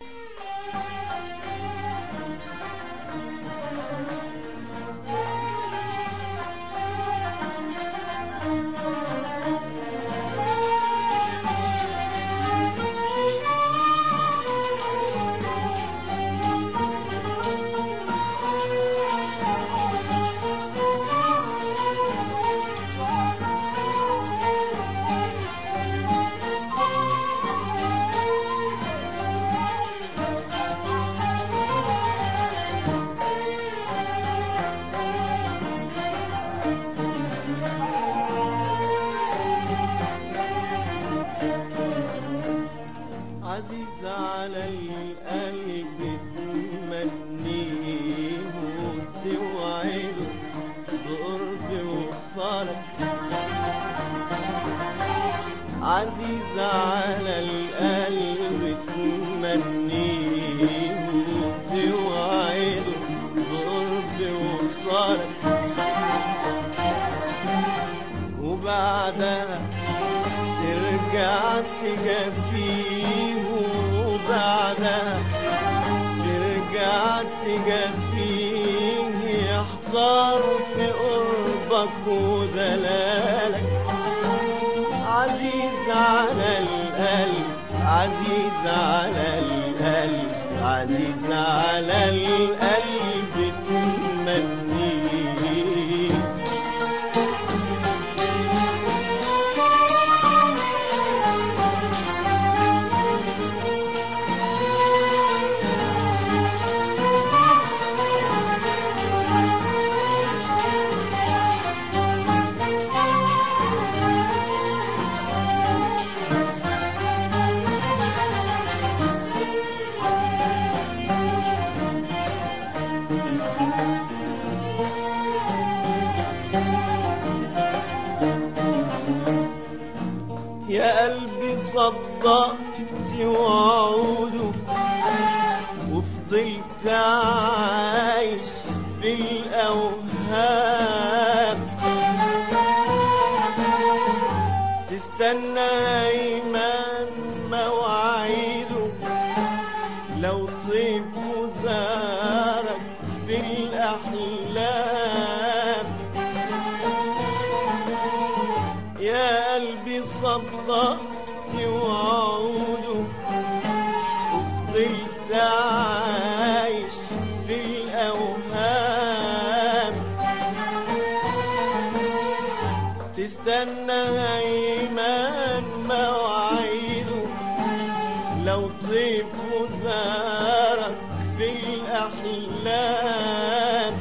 عزيز على القلب تمنيه وتوعده بقرب وصالك عزيز على القلب تمنيه وتوعده بقرب وصالك وبعدها ترجع تجفيه وبعدها ترجع تجفيه يحتار في قربك ودلالك عزيز على القلب عزيز على القلب عزيز على القلب تمنيه يا قلبي صدقت وعوده وفضلت عايش في الأوهام تستنى أيمان مواعيده لو طيب وزارك في الأحلام يا قلبي صدقت وعوده وفضلت عايش في الأوهام تستنى أيمان مواعيده لو طيب وزارك في الأحلام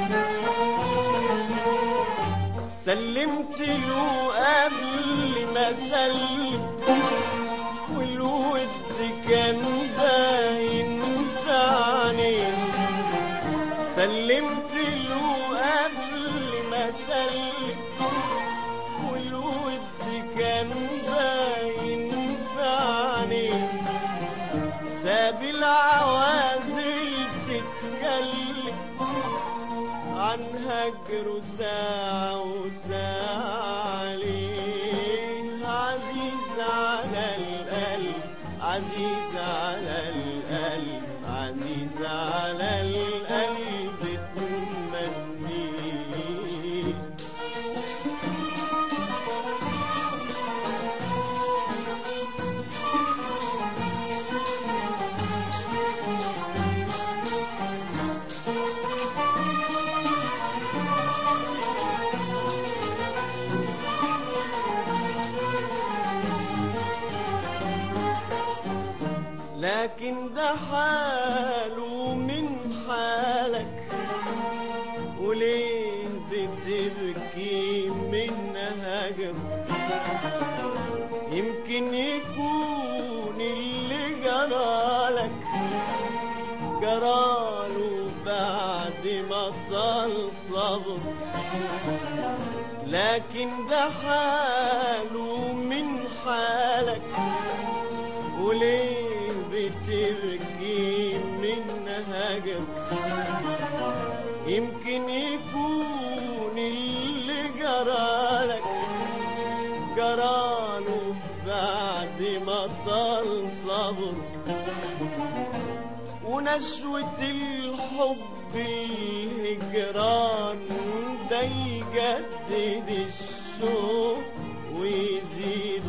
سلمت له قبل ما سلم والود كان باين في عينيه سلمت له قبل ما سلم والود كان باين في عينيه ساب العوازل تتكلم عن هجره ساعة وساعة عليه عزيز على القلب عزيز على القلب عزيز على القلب تمنيه لكن ده حاله من حالك وليه بتبكي من هجر يمكن يكون اللي جرالك جراله بعد ما طال صبر لكن ده حاله من حالك وليه بتبكي من هجر يمكن يكون اللي جرالك جراله بعد ما طال صبر ونشوة الحب الهجران ده يجدد الشوق ويزيد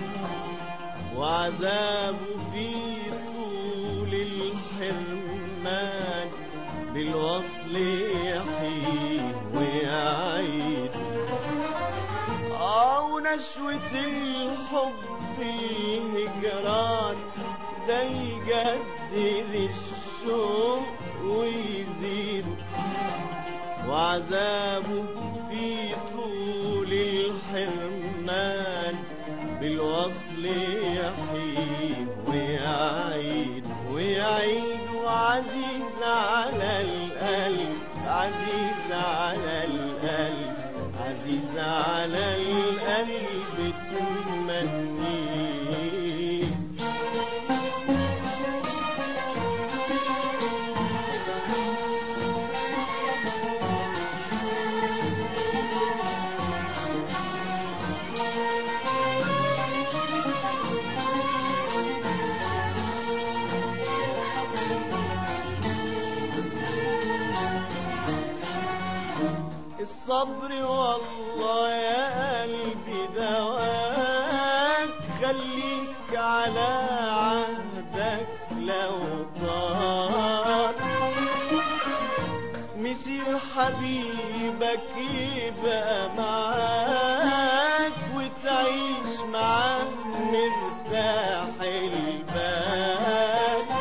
وعذابه في طول الحرمان بالوصل يحيي ويعيد اه ونشوة الحب الهجران ده يجدد الشوق ويزيد وعذابه في طول الحرمان بالوصل يحيد ويعيد ويعيد وعزيز على القلب عزيز على القلب عزيز على القلب تمنيه الصبر والله يا قلبي دواك خليك على عهدك لو طال مسير حبيبك يبقى معاك وتعيش معاه مرتاح البال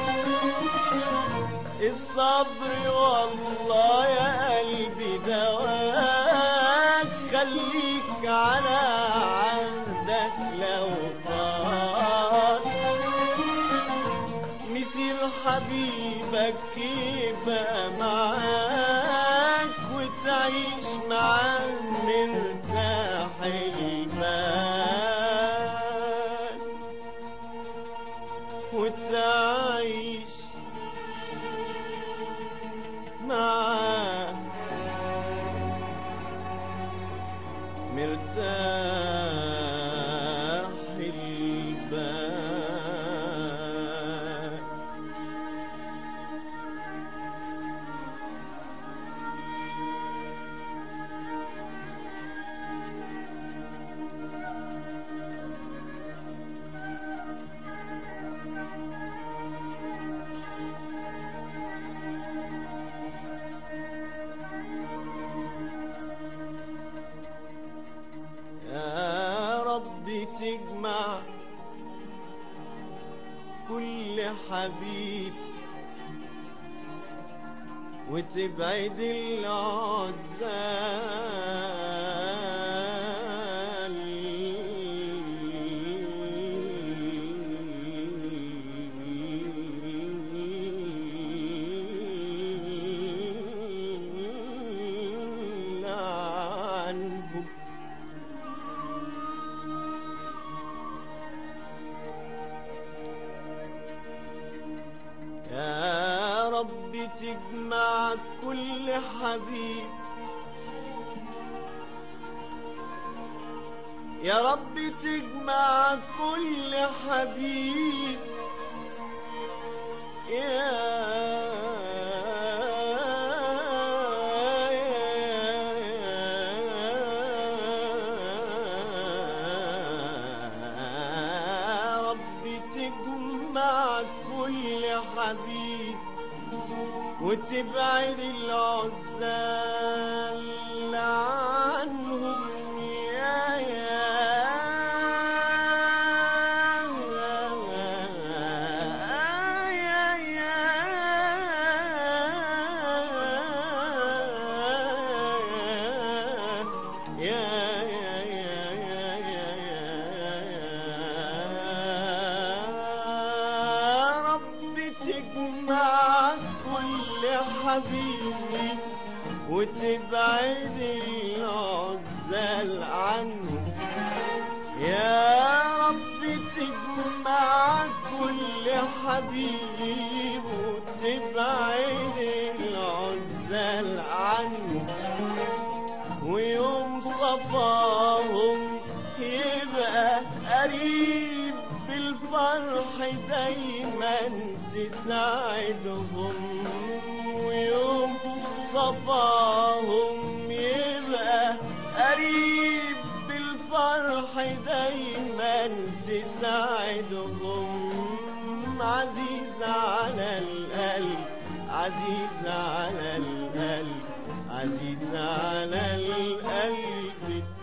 الصبر والله يا قلبي دواك خليك على عهدك لو طال مسير حبيبك يبقى معاك وتعيش معاه مرتاح البال وتعيش معاه مرتاح البال يا رب تجمع كل حبيب وتبعد العزال عنهم يا رب تجمع كل حبيب يا رب تجمع كل حبيب يا رب تجمع كل حبيب وتبعد العزال عنهم يا يا يا يا يا رب تجمع كل حبيبي وتبعد العزال عنه يا رب تجمع كل حبيب وتبعد العزال عنه ويوم صفاهم يبقى قريب بالفرح دايما تساعدهم ويوم صفاهم يبقى قريب بالفرح دايما تساعدهم عزيز على القلب عزيز على القلب عزيز على القلب